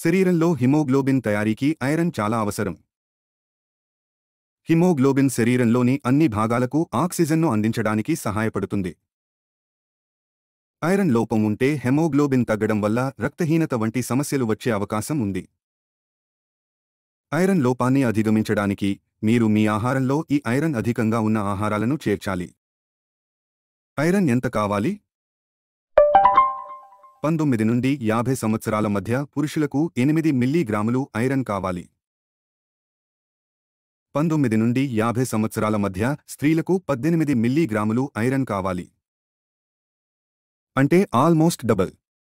శరీరంలో హిమోగ్లోబిన్ తయారీకి ఐరన్ చాలా అవసరం హిమోగ్లోబిన్ శరీరంలోని అన్ని భాగాలకు ఆక్సిజన్ను అందించడానికి సహాయపడుతుంది ఐరన్ లోపం ఉంటే హెమోగ్లోబిన్ తగ్గడం వల్ల రక్తహీనత వంటి సమస్యలు వచ్చే అవకాశం ఉంది ఐరన్ లోపాన్ని అధిగమించడానికి మీరు మీ ఆహారంలో ఈ ఐరన్ అధికంగా ఉన్న ఆహారాలను చేర్చాలి ఐరన్ ఎంత కావాలి పంతొమ్మిది నుండి యాభై సంవత్సరాల మధ్య పురుషులకు ఎనిమిది మిల్లీగ్రాములు ఐరన్ కావాలి పంతొమ్మిది నుండి యాభై సంవత్సరాల మధ్య స్త్రీలకు పద్దెనిమిది మిల్లీగ్రాములు ఐరన్ కావాలి అంటే ఆల్మోస్ట్ డబల్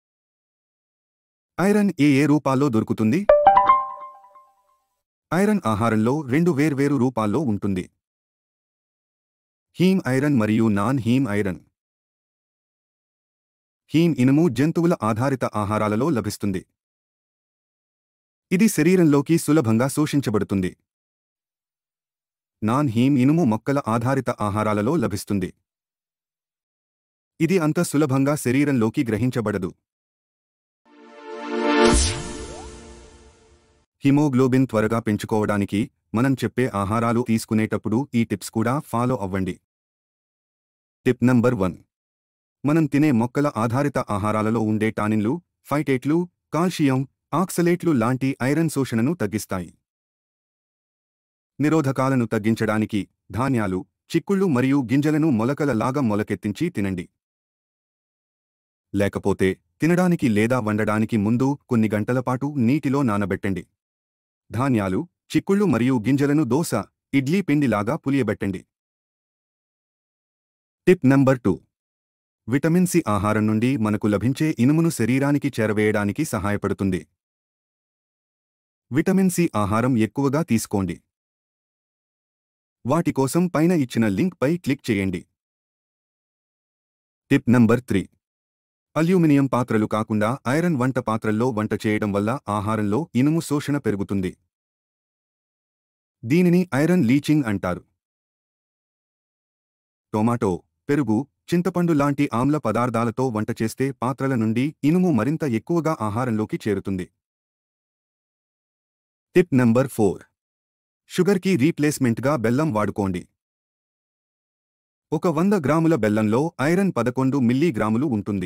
ఐరన్ ఏ ఏ రూపాల్లో దొరుకుతుంది ఐరన్ ఆహారంలో రెండు వేర్వేరు రూపాల్లో ఉంటుంది హీమ్ ఐరన్ మరియు నాన్ హీమ్ ఐరన్ హీమ్ ఇనుము జంతువుల ఆధారిత ఆహారాలలో లభిస్తుంది ఇది శరీరంలోకి సులభంగా శోషించబడుతుంది నాన్ హీమ్ ఇనుము మొక్కల ఆధారిత ఆహారాలలో లభిస్తుంది ఇది అంత సులభంగా శరీరంలోకి గ్రహించబడదు హిమోగ్లోబిన్ త్వరగా పెంచుకోవడానికి మనం చెప్పే ఆహారాలు తీసుకునేటప్పుడు ఈ టిప్స్ కూడా ఫాలో అవ్వండి టిప్ నంబర్ వన్ మనం తినే మొక్కల ఆధారిత ఆహారాలలో ఉండే టానిన్లు ఫైటేట్లు కాల్షియం ఆక్సలేట్లు లాంటి ఐరన్ శోషణను తగ్గిస్తాయి నిరోధకాలను తగ్గించడానికి ధాన్యాలు చిక్కుళ్ళు మరియు గింజలను మొలకల లాగా మొలకెత్తించి తినండి లేకపోతే తినడానికి లేదా వండడానికి ముందు కొన్ని గంటల పాటు నీటిలో నానబెట్టండి ధాన్యాలు చిక్కుళ్ళు మరియు గింజలను దోస ఇడ్లీ పిండిలాగా పులియబెట్టండి tip number two vitamin C ఆహారం నుండి మనకు లభించే ఇనుమును శరీరానికి చేరవేయడానికి సహాయపడుతుంది విటమిన్ సి ఆహారం ఎక్కువగా తీసుకోండి వాటి కోసం పైన ఇచ్చిన లింక్ పై క్లిక్ చేయండి టిప్ నంబర్ త్రీ అల్యూమినియం పాత్రలు కాకుండా ఐరన్ వంట పాత్రల్లో వంట చేయడం వల్ల ఆహారంలో ఇనుము శోషణ పెరుగుతుంది దీనిని ఐరన్ లీచింగ్ అంటారు టొమాటో పెరుగు చింతపండు లాంటి ఆమ్ల పదార్థాలతో వంట చేస్తే పాత్రల నుండి ఇనుము మరింత ఎక్కువగా ఆహారంలోకి చేరుతుంది టిప్ నంబర్ ఫోర్ షుగర్కి రీప్లేస్మెంట్గా బెల్లం వాడుకోండి ఒక వంద గ్రాముల బెల్లంలో ఐరన్ పదకొండు మిల్లీగ్రాములు ఉంటుంది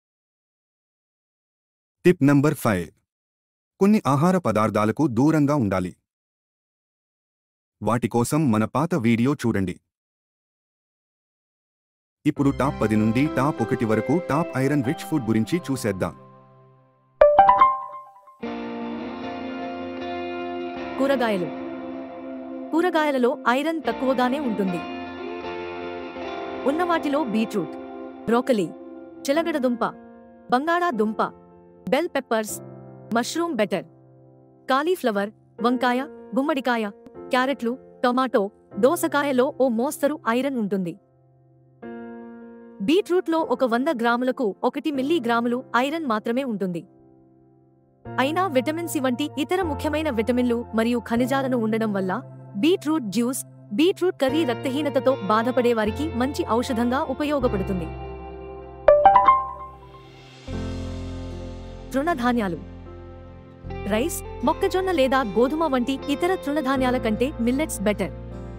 టిప్ నంబర్ ఫైవ్ కొన్ని ఆహార పదార్థాలకు దూరంగా ఉండాలి వాటి కోసం మన పాత వీడియో చూడండి ఇప్పుడు టాప్ పది నుండి టాప్ ఒకటి వరకు టాప్ ఐరన్ రిచ్ ఫుడ్ గురించి చూసేద్దాం కూరగాయలు కూరగాయలలో ఐరన్ తక్కువగానే ఉంటుంది ఉన్న వాటిలో బీట్రూట్ బ్రోకలీ చిలగడదుంప బంగాళాదుంప bell peppers mushroom better cauliflower వంకాయ గుమ్మడికాయ క్యారెట్లు టొమాటో దోసకాయలో ఓ మోస్తరు ఐరన్ ఉంటుంది బీట్రూట్లో ఒక వంద గ్రాములకు ఒకటి మిల్లీగ్రాములు ఐరన్ మాత్రమే ఉంటుంది అయినా విటమిన్ సి వంటి ఇతర ముఖ్యమైన విటమిన్లు మరియు ఖనిజాలను ఉండడం వల్ల బీట్రూట్ జ్యూస్ బీట్రూట్ కర్రీ రక్తహీనతతో బాధపడే వారికి మంచి ఔషధంగా ఉపయోగపడుతుంది తృణధాన్యాలు రైస్ మొక్కజొన్న లేదా గోధుమ వంటి ఇతర తృణధాన్యాల కంటే మిల్లెట్స్ బెటర్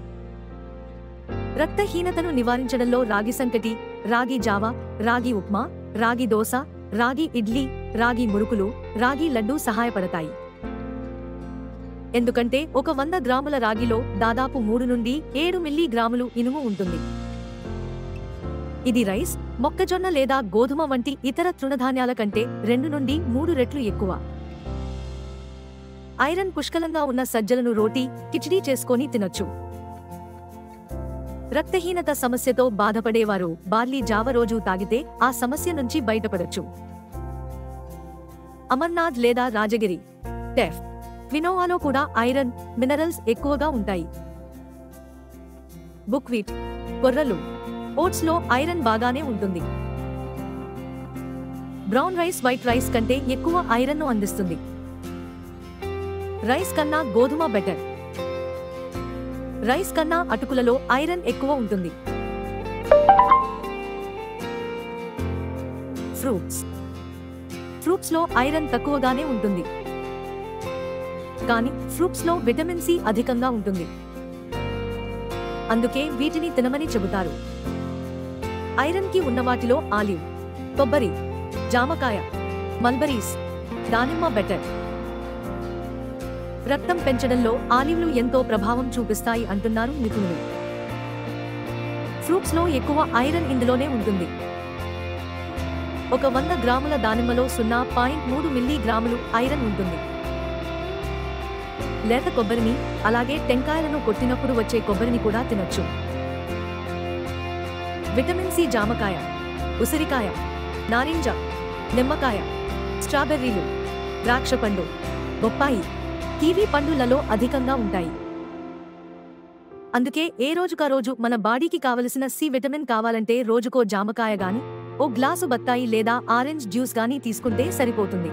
రక్తహీనతను నివారించడంలో రాగి సంకటి రాగి జావా రాగి ఉప్మా రాగి దోశ రాగి ఇడ్లీ రాగి మురుకులు రాగి లడ్డూ సహాయపడతాయి ఎందుకంటే ఒక వంద గ్రాముల రాగిలో దాదాపు మూడు నుండి ఏడు మిల్లీ గ్రాములు ఇనుము ఉంటుంది ఇది రైస్ మొక్కజొన్న లేదా గోధుమ వంటి ఇతర తృణధాన్యాల కంటే రెండు నుండి మూడు రెట్లు ఎక్కువ ఐరన్ పుష్కలంగా ఉన్న సజ్జలను రోటీ కిచిడీ చేసుకొని తినొచ్చు రక్తహీనత సమస్యతో బాధపడేవారు బార్లీ జావ రోజు తాగితే ఆ సమస్య నుంచి బయటపడొచ్చు అమర్నాథ్ లేదా రాజగిరి టెఫ్ వినోవాలో కూడా ఐరన్ మినరల్స్ ఎక్కువగా ఉంటాయి బుక్వీట్ కొర్రలు ఓట్స్లో ఐరన్ బాగానే ఉంటుంది బ్రౌన్ రైస్ వైట్ రైస్ కంటే ఎక్కువ ఐరన్ను అందిస్తుంది రైస్ కన్నా గోధుమ బెటర్ రైస్ కన్నా అటుకులలో ఐరన్ ఎక్కువ ఉంటుంది ఫ్రూట్స్ ఫ్రూట్స్లో ఐరన్ తక్కువగానే ఉంటుంది కానీ ఫ్రూట్స్ లో విటమిన్ సి అధికంగా ఉంటుంది అందుకే వీటిని తినమని చెబుతారు ఐరన్ కి ఉన్న వాటిలో ఆలివ్ కొబ్బరి జామకాయ మల్బరీస్ దానిమ్మ బెటర్ రక్తం పెంచడంలో ఆలివ్లు ఎంతో ప్రభావం చూపిస్తాయి అంటున్నారు నిపుణులు ఫ్రూట్స్ లో ఎక్కువ ఐరన్ ఇందులోనే ఉంటుంది ఒక వంద గ్రాముల దానిమ్మలో సున్నా పాయింట్ మూడు మిల్లీ గ్రాములు ఐరన్ ఉంటుంది లేత కొబ్బరిని అలాగే టెంకాయలను కొట్టినప్పుడు వచ్చే కొబ్బరిని కూడా తినొచ్చు విటమిన్ సి జామకాయ ఉసిరికాయ నారింజ నిమ్మకాయ స్ట్రాబెర్రీలు ద్రాక్ష పండు బొప్పాయి కివీ పండులలో అధికంగా ఉంటాయి అందుకే ఏ రోజుకా రోజు మన బాడీకి కావలసిన సి విటమిన్ కావాలంటే రోజుకో జామకాయ గాని ఓ గ్లాసు బత్తాయి లేదా ఆరెంజ్ జ్యూస్ గాని తీసుకుంటే సరిపోతుంది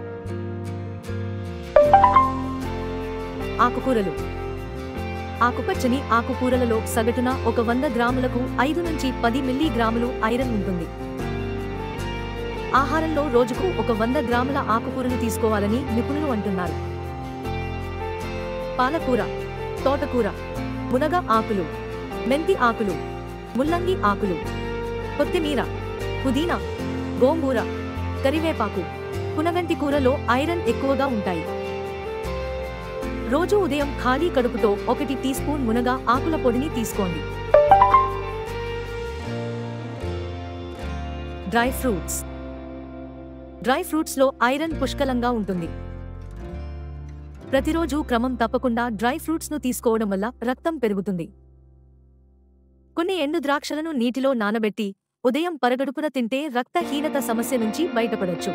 ఆకుకూరలు ఆకుపచ్చని ఆకుకూరలలో సగటున ఒక వంద గ్రాములకు ఐదు నుంచి పది మిల్లీ గ్రాములు ఐరన్ ఉంటుంది ఆహారంలో రోజుకు ఒక వంద గ్రాముల ఆకుకూరలు తీసుకోవాలని నిపుణులు అంటున్నారు పాలకూర తోటకూర మునగ ఆకులు మెంతి ఆకులు ముల్లంగి ఆకులు కొత్తిమీర పుదీనా గోంగూర కరివేపాకు పునగంటి కూరలో ఐరన్ ఎక్కువగా ఉంటాయి రోజు ఉదయం ఖాళీ కడుపుతో ఒకటి టీ స్పూన్ మునగ ఆకుల పొడిని తీసుకోండి డ్రై ఫ్రూట్స్ డ్రై ఫ్రూట్స్ లో ఐరన్ పుష్కలంగా ఉంటుంది ప్రతిరోజు క్రమం తప్పకుండా డ్రై ఫ్రూట్స్ ను తీసుకోవడం వల్ల రక్తం పెరుగుతుంది కొన్ని ఎండు ద్రాక్షలను నీటిలో నానబెట్టి ఉదయం పరగడుపున తింటే రక్తహీనత సమస్య నుంచి బయటపడొచ్చు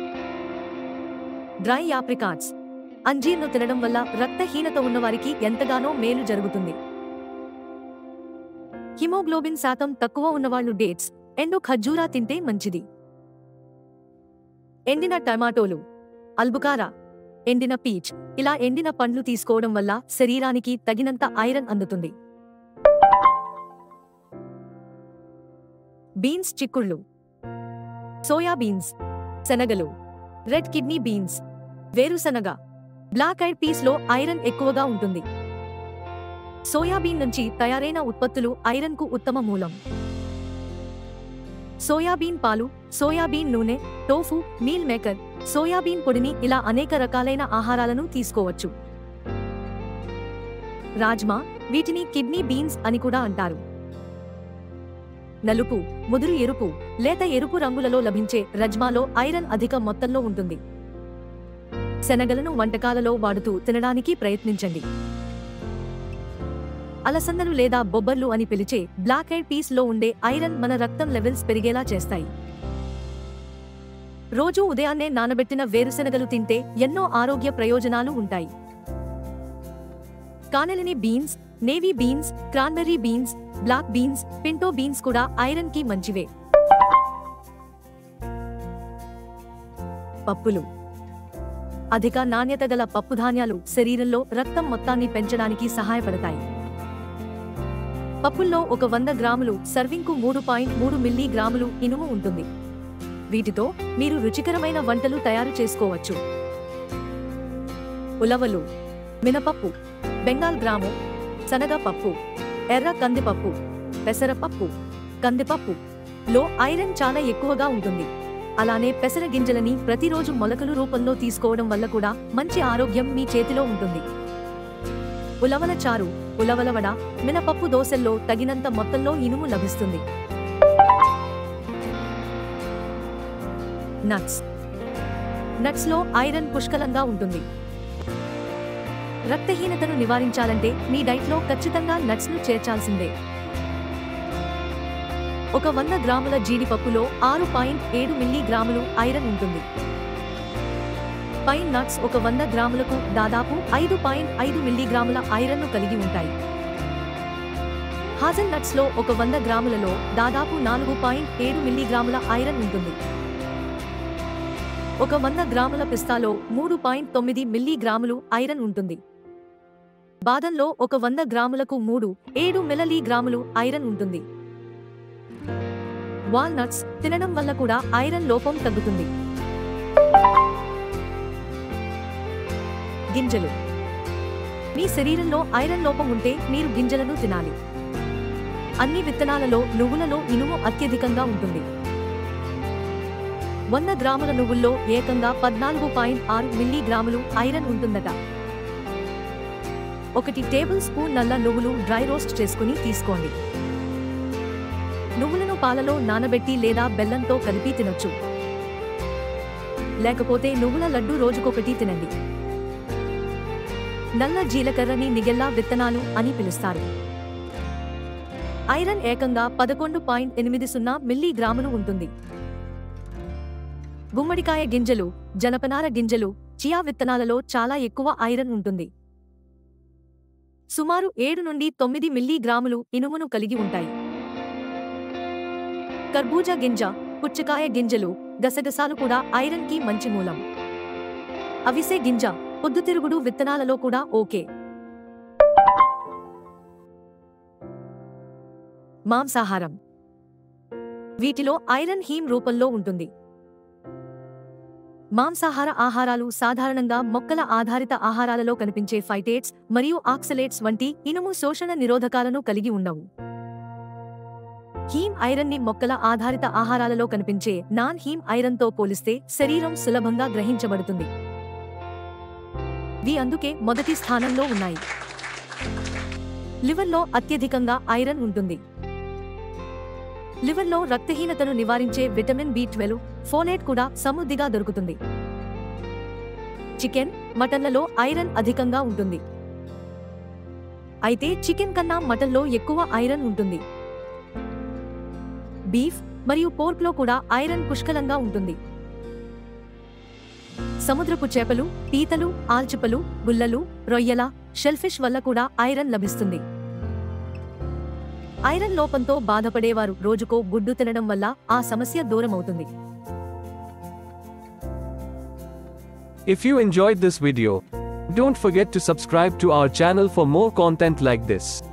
డ్రై యాప్రికాట్స్ అంజీర్ను తినడం వల్ల రక్తహీనత ఉన్నవారికి ఎంతగానో మేలు జరుగుతుంది హిమోగ్లోబిన్ శాతం తక్కువ ఉన్నవాళ్లు డేట్స్ ఎండు ఖర్జూరా తింటే మంచిది ఎండిన టమాటోలు అల్బుకారా ఎండిన పీచ్ ఇలా ఎండిన పండ్లు తీసుకోవడం వల్ల శరీరానికి తగినంత ఐరన్ అందుతుంది బీన్స్ చిక్కుళ్ళు సోయా బీన్స్ శనగలు రెడ్ కిడ్నీ బీన్స్ వేరుశనగ బ్లాక్ ఐడ్ పీస్ లో ఐరన్ ఎక్కువగా ఉంటుంది సోయాబీన్ నుంచి తయారైన ఉత్పత్తులు ఐరన్ కు ఉత్తమ మూలం సోయాబీన్ పాలు సోయాబీన్ నూనె టోఫు మీల్ మేకర్ సోయాబీన్ పొడిని ఇలా అనేక రకాలైన ఆహారాలను తీసుకోవచ్చు రాజ్మా వీటిని కిడ్నీ బీన్స్ అని కూడా అంటారు నలుపు ముదురు ఎరుపు లేత ఎరుపు రంగులలో లభించే రజ్మాలో ఐరన్ అధిక మొత్తంలో ఉంటుంది శనగలను వంటకాలలో వాడుతూ తినడానికి ప్రయత్నించండి అలసందలు లేదా బొబ్బర్లు అని పిలిచే బ్లాక్ ఐడ్ పీస్ లో ఉండే ఐరన్ మన రక్తం లెవెల్స్ పెరిగేలా చేస్తాయి రోజూ ఉదయాన్నే నానబెట్టిన వేరుశెనగలు తింటే ఎన్నో ఆరోగ్య ప్రయోజనాలు ఉంటాయి cannellini beans navy beans cranberry beans black beans pinto beans కూడా ఐరన్ కి మంచివే పప్పులు అధిక నాణ్యత గల పప్పుధాన్యాలు శరీరంలో రక్తం మొత్తాన్ని పెంచడానికి సహాయపడతాయి పప్పుల్లో ఒక వంద గ్రాములు సర్వింగ్కు మూడు పాయింట్ మూడు మిల్లీ గ్రాములు ఇనుము ఉంటుంది వీటితో మీరు రుచికరమైన వంటలు తయారు చేసుకోవచ్చు ఉలవలు మినపప్పు బెంగాల్ గ్రాము శనగపప్పు ఎర్ర కందిపప్పు పెసరపప్పు కందిపప్పు లో ఐరన్ చాలా ఎక్కువగా ఉంటుంది అలానే పెసర గింజలని ప్రతిరోజు మొలకలు రూపంలో తీసుకోవడం వల్ల కూడా మంచి ఆరోగ్యం మీ చేతిలో ఉంటుంది ఉలవల చారు ఉలవల వడ మినపప్పు దోశల్లో తగినంత మొత్తంలో ఇనుము లభిస్తుంది నట్స్ నట్స్ లో ఐరన్ పుష్కలంగా ఉంటుంది రక్తహీనతను నివారించాలంటే మీ డైట్లో ఖచ్చితంగా నట్స్ ను చేర్చాల్సిందే ఒక వంద గ్రాముల జీడిపప్పులో ఆరు పాయింట్ ఏడు మిల్లీ గ్రాములు ఐరన్ ఉంటుంది పైన్ నట్స్ ఒక వంద గ్రాములకు దాదాపు ఐదు పాయింట్ ఐదు మిల్లీగ్రాముల ఐరన్ను కలిగి ఉంటాయి హాజల్ నట్స్ లో ఒక వంద గ్రాములలో దాదాపు నాలుగు పాయింట్ ఏడు మిల్లీగ్రాముల ఐరన్ ఉంటుంది ఒక వంద గ్రాముల పిస్తాలో మూడు పాయింట్ తొమ్మిది మిల్లీగ్రాములు ఐరన్ ఉంటుంది బాదంలో ఒక వంద గ్రాములకు మూడు ఏడు మిల్లీ గ్రాములు ఐరన్ ఉంటుంది వాల్నట్స్ తినడం వల్ల కూడా ఐరన్ లోపం తగ్గుతుంది గింజలు మీ శరీరంలో ఐరన్ లోపం ఉంటే మీరు గింజలను తినాలి అన్ని విత్తనాలలో నువ్వులలో ఇనుము అత్యధికంగా ఉంటుంది వంద గ్రాముల నువ్వుల్లో ఏకంగా పద్నాలుగు పాయింట్ ఆరు మిల్లీగ్రాములు ఐరన్ ఉంటుందట ఒకటి టేబుల్ స్పూన్ నల్ల నువ్వులు డ్రై రోస్ట్ చేసుకుని తీసుకోండి నువ్వులను పాలలో నానబెట్టి లేదా బెల్లంతో కలిపి తినొచ్చు లేకపోతే నువ్వుల లడ్డు రోజుకొకటి తినండి నల్ల జీలకర్రని నిగెల్లా విత్తనాలు అని పిలుస్తారు ఐరన్ ఏకంగా పదకొండు పాయింట్ ఎనిమిది సున్నా మిల్లీగ్రాములు ఉంటుంది గుమ్మడికాయ గింజలు జనపనార గింజలు చియా విత్తనాలలో చాలా ఎక్కువ ఐరన్ ఉంటుంది సుమారు ఏడు నుండి తొమ్మిది మిల్లీగ్రాములు ఇనుమును కలిగి ఉంటాయి కర్బూజా గింజ పుచ్చకాయ గింజలు గసగసాలు కూడా ఐరన్ కి మంచి మూలం అవిసె గింజ పొద్దుతిరుగుడు విత్తనాలలో కూడా ఓకే మాంసాహారం వీటిలో ఐరన్ హీమ్ రూపంలో ఉంటుంది మాంసాహార ఆహారాలు సాధారణంగా మొక్కల ఆధారిత ఆహారాలలో కనిపించే ఫైటేట్స్ మరియు ఆక్సలేట్స్ వంటి ఇనుము శోషణ నిరోధకాలను కలిగి ఉండవు హీమ్ ఐరన్ ని మొక్కల ఆధారిత ఆహారాలలో కనిపించే నాన్ హీమ్ ఐరన్ తో పోలిస్తే శరీరం సులభంగా గ్రహించబడుతుంది వి అందుకే మొదటి స్థానంలో ఉన్నాయి లివర్లో అత్యధికంగా ఐరన్ ఉంటుంది లివర్లో రక్తహీనతను నివారించే విటమిన్ బి ట్వెల్వ్ ఫోలేట్ కూడా సమృద్ధిగా దొరుకుతుంది చికెన్ మటన్లలో ఐరన్ అధికంగా ఉంటుంది అయితే చికెన్ కన్నా మటన్లో ఎక్కువ ఐరన్ ఉంటుంది బీఫ్ మరియు పోర్క్లో కూడా ఐరన్ పుష్కలంగా ఉంటుంది సముద్రపు చేపలు పీతలు ఆల్చిపలు గుల్లలు రొయ్యల షెల్ఫిష్ వల్ల కూడా ఐరన్ లభిస్తుంది ఐరన్ లోపంతో బాధపడేవారు రోజుకో గుడ్డు తినడం వల్ల ఆ సమస్య దూరమవుతుంది If you enjoyed this video, don't forget to subscribe to our channel for more content like this.